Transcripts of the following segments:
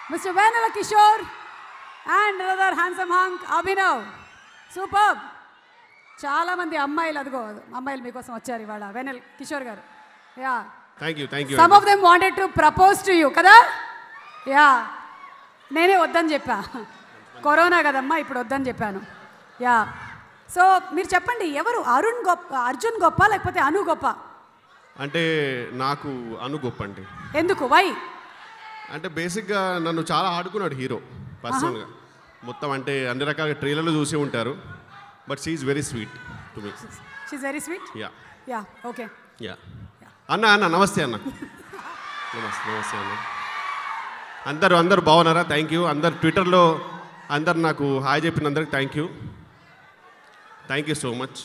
Mr. Venala Kishore and another handsome hunk, Abhinav. Superb. చాలా మంది అమ్మాయిలు అదిగో అమ్మాయిలు మీకోసం వచ్చారు ఇవాళ వెనల్ కిషోర్ గారు yeah thank you thank you some of them wanted to propose to you కదా యా నేనే వద్దని చెప్పా కరోనా కదమ్మా ఇప్పుడు వద్దని చెప్పాను యా సో మీరు చెప్పండి ఎవరు అరుణ్ గొప్ప అర్జున్ గొప్ప లేకపోతే అను గొప్ప అంటే నాకు అను గొప్ప అండి ఎందుకు వై అంటే బేసిక్గా నన్ను చాలా ఆడుకున్నాడు హీరో పర్సనల్గా మొత్తం అంటే అన్ని రకాల ట్రైలర్లు చూసి ఉంటారు but she's very sweet to me she's very sweet yeah yeah okay yeah అన్న అన్న నమస్తే అన్న నమస్తే నమస్తే అన్న అందరూ అందరు బాగున్నారా థ్యాంక్ యూ అందరు ట్విట్టర్లో అందరు నాకు హాయ్ చెప్పినందరికి thank you thank you so much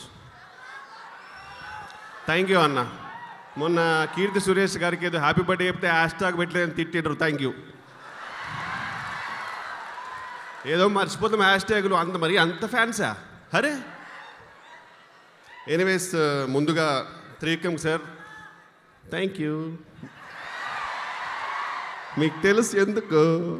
thank you అన్న మొన్న కీర్తి సురేష్ గారికి ఏదో హ్యాపీ బర్త్డే చెప్తే హ్యాష్ ట్యాగ్ పెట్టలేదని తిట్టిండ్రు థ్యాంక్ యూ ఏదో మర్చిపోతాం హ్యాష్ ట్యాగులు అంత మరి అంత ఫ్యాన్సా అరే ఎనీవేస్ ముందుగా త్రీకమ్ సార్ థ్యాంక్ యూ మీకు తెలుసు ఎందుకు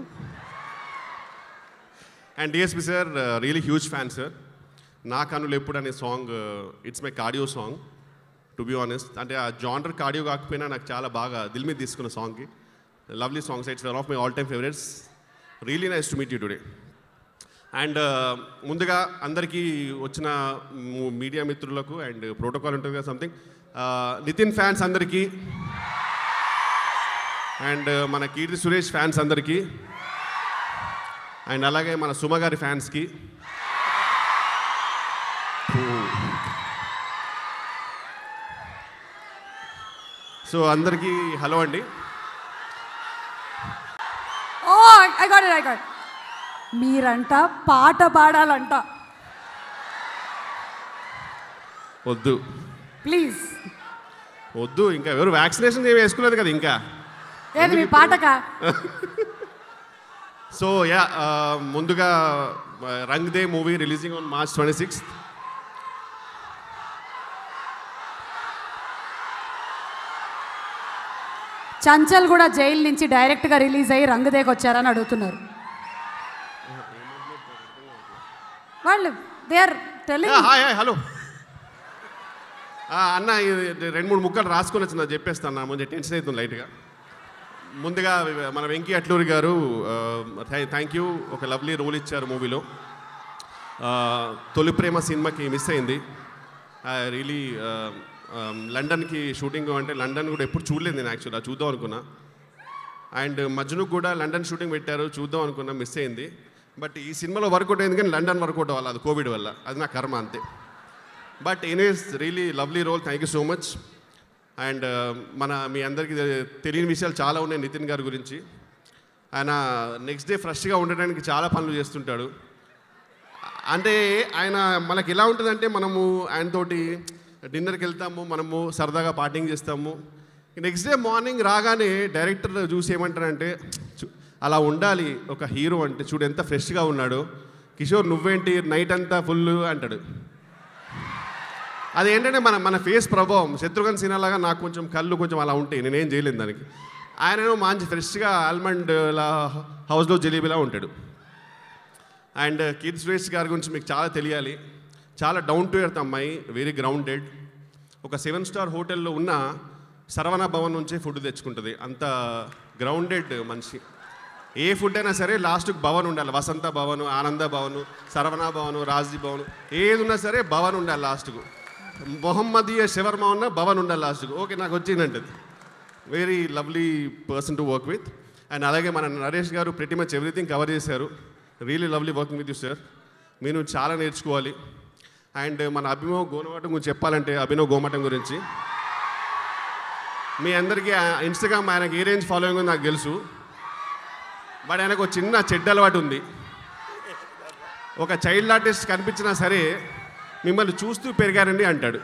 and DSP sir really huge fan sir నా కనులు ఎప్పుడు అనే song it's my cardio song to be honest అంటే ఆ జానర్ కార్డియో కాకపోయినా నాకు చాలా బాగా దిల్ మీద తీసుకున్న సాంగ్కి lovely songs it's one of my all time favourites really nice to meet you today and ముందుగా అందరికీ వచ్చిన ము- మీడియా మిత్రులకు అండ్ ప్రోటోకాల్ ఉంటుంది కదా సంథింగ్ నితిన్ ఫ్యాన్స్ అందరికీ అండ్ మన కీర్తి సురేష్ ఫ్యాన్స్ అందరికీ అండ్ అలాగే మన సుమ గారి ఫ్యాన్స్కి సో అందరికీ హలో అండి oh I got it I got మీరంట పాట పాడాలంట వద్దు ప్లీజ్ వద్దు ఇంకా ఎవరు వ్యాక్సినేషన్ ఏమి వేసుకోలేదు కదా ఇంకా ఏది మీ పాటకా సో యా ముందుగా Rang De movie releasing on March twenty sixth Chanchal కూడా జైలు నుంచి డైరెక్ట్గా రిలీజ్ అయ్యి రంగుదేకి వచ్చారని అడుగుతున్నారు వాళ్ళు they are telling hi hi hello అన్న ఇది రెండు మూడు ముక్కలు రాసుకొని వచ్చిందా చెప్పేస్తాను నా ముందు టెన్షన్ అవుతుంది లైట్గా ముందుగా మన వెంకీ అట్లూరి గారు థ్యాంక్ యూ ఒక లవ్లీ రోల్ ఇచ్చారు మూవీలో తొలి ప్రేమ సినిమాకి మిస్ అయింది రియలీ లండన్కి షూటింగ్ అంటే లండన్ కూడా ఎప్పుడు చూడలేదు నేను యాక్చువల్గా చూద్దాం అనుకున్నా అండ్ మజ్నుకు కూడా లండన్ షూటింగ్ పెట్టారు చూద్దాం అనుకున్నా మిస్ అయింది బట్ ఈ సినిమాలో వర్కౌట్ అయింది కానీ లండన్ వర్కౌట్ అవ్వాలి అది కోవిడ్ వల్ల అది నా కర్మ అంతే but anyways really lovely role thank you so much and మన మీ అందరికీ తె- తెలియని విషయాలు చాలా ఉన్నాయి నితిన్ గారి గురించి ఆయన నెక్స్ట్ డే ఫ్రెష్గా ఉండడానికి చాలా పనులు చేస్తుంటాడు అంటే ఆయన మనకి ఎలా ఉంటుందంటే మనము ఆయనతోటి డిన్నర్కి వెళ్తాము మనము సరదాగా పార్టింగ్ చేస్తాము నెక్స్ట్ డే మార్నింగ్ రాగానే డైరెక్టర్ చూసి ఏమంటారంటే "చు- అలా ఉండాలి ఒక హీరో అంటే చూడు ఎంత ఫ్రెష్గా ఉన్నాడు కిషోర్ నువ్వేంటి నైట్ అంతా ఫుల్ అంటాడు అదేంటంటే మన మన ఫేస్ ప్రభావం శత్రుఘ్న సినిమా లాగా నాకు కొంచెం కళ్ళు కొంచెం అలా ఉంటాయి నేనేం చేయలేను దానికి ఆయనేమో మంచి ఫ్రెష్గా ఆల్మండ్ లా హౌస్లో జలీబీలా ఉంటాడు అండ్ కీర్తి సురేష్ గారి గురించి మీకు చాలా తెలియాలి చాలా డౌన్ టు ఎర్త్ అమ్మాయి వెరీ గ్రౌండెడ్ ఒక సెవెన్ స్టార్ హోటల్లో ఉన్న సరవణ భవన్ నుంచే ఫుడ్ తెచ్చుకుంటుంది అంత గ్రౌండెడ్ మనిషి ఏ ఫుడ్ అయినా సరే లాస్ట్కి భవన్ ఉండాలి వసంత భవన్ ఆనంద భవన్ సరవణ భవన్ రాజ్ది భవన్ ఏది ఉన్నా సరే భవన్ ఉండాలి లాస్ట్కు మొహమ్మదీయ శవర్మ ఉన్న భవన్ ఉండాలి లాస్ట్కు ఓకే నాకు వచ్చిందంటది very lovely person to work with and అలాగే మన నరేష్ గారు ప్రతి మచ్ ఎవ్రీథింగ్ కవర్ చేశారు really lovely working with you sir మీరు చాలా నేర్చుకోవాలి అండ్ మన అభినవ్ గోనమటం గురించి చెప్పాలంటే అభినవ్ గోమటం గురించి మీ అందరికీ ఇన్స్టాగ్రామ్ ఆయనకి ఏ రేంజ్ ఫాలోయింగ్ ఉందో నాకు తెలుసు బట్ ఆయనకు ఒక చిన్న చెడ్డ అలవాటు ఉంది ఒక చైల్డ్ ఆర్టిస్ట్ కనిపించినా సరే మిమ్మల్ని చూస్తూ పెరిగారండి అంటాడు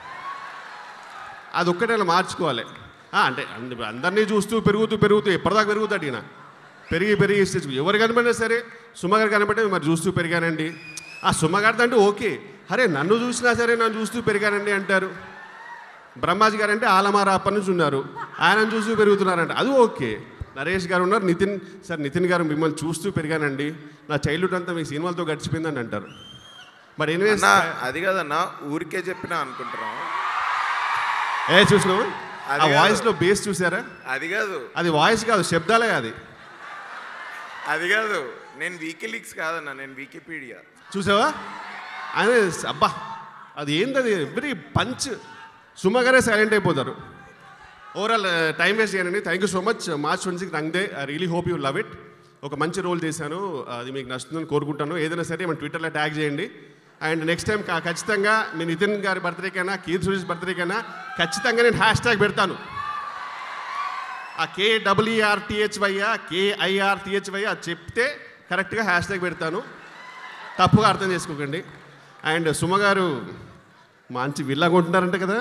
అది ఒక్కటే అలా మార్చుకోవాలి ఆ, అంటే అంద- అందరినీ చూస్తూ పెరుగుతూ పెరుగుతూ ఎప్పటిదాకా పెరుగుతాడు ఈయన పెరిగి పెరిగి స్టేజ్ ఎవరు కనబడినా సరే సుమగారు కనబడితే మరి చూస్తూ పెరిగానండి ఆ సుమగారితో అంటే ఓకే అరే నన్ను చూసినా సరే నన్ను చూస్తూ పెరిగానండి అంటారు బ్రహ్మాజీ గారు అంటే ఆలమార అప్పటి నుంచి ఉన్నారు ఆయనను చూస్తూ పెరుగుతున్నారంట అది ఓకే నరేష్ గారు ఉన్నారు నితిన్ సార్ నితిన్ గారు మిమ్మల్ని చూస్తూ పెరిగానండి నా చైల్డ్హుడ్ అంతా మీ సినిమాలతో గడిచిపోయిందని అంటారు బట్ ఎనీవేస్ అన్నా అది కాదన్నా ఊరికే చెప్పినా అనుకుంటున్నాం ఏ చూసినావు అది ఆ కాదు. వాయిస్లో బేస్ చూసారా అది కాదు అది వాయిస్ కాదు శబ్దాలే అది అది కాదు నేను వీకీలీక్స్ కాదన్నా నేను వికీపీడియా చూసావా ఆయన అబ్బా అది ఏంది అది వెరీ పంచ్ సుమగారే సైలెంట్ అయిపోతారు ఓవరాల్ టైం వేస్ట్ చేయనండి thank you so much March twenty Rang De I really hope you love it ఒక మంచి రోల్ చేశాను అది మీకు నచ్చుతుందని కోరుకుంటాను ఏదైనా సరే మన ట్విట్టర్లో ట్యాగ్ చేయండి అండ్ నెక్స్ట్ టైం ఖచ్చితంగా మీ నితిన్ గారి బర్త్డేకైనా కీర్ సురేష్ బర్త్డేకైనా ఖచ్చితంగా నేను హ్యాష్ ట్యాగ్ పెడతాను ఆ కే డబ్ల్యూఆర్టీహెచ్వైయా కేఐఆర్టీహెచ్వై అది చెప్తే కరెక్ట్గా హ్యాష్ ట్యాగ్ పెడతాను తప్పుగా అర్థం చేసుకోకండి అండ్ సుమ గారు మంచి విల్లా కొంటున్నారంట కదా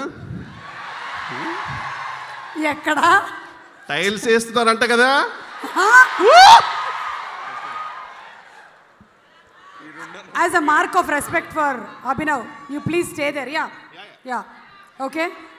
ఎక్కడా టైల్స్ వేస్తున్నారంట కదా as a mark of respect for Abhinav you please stay there yeah yeah okay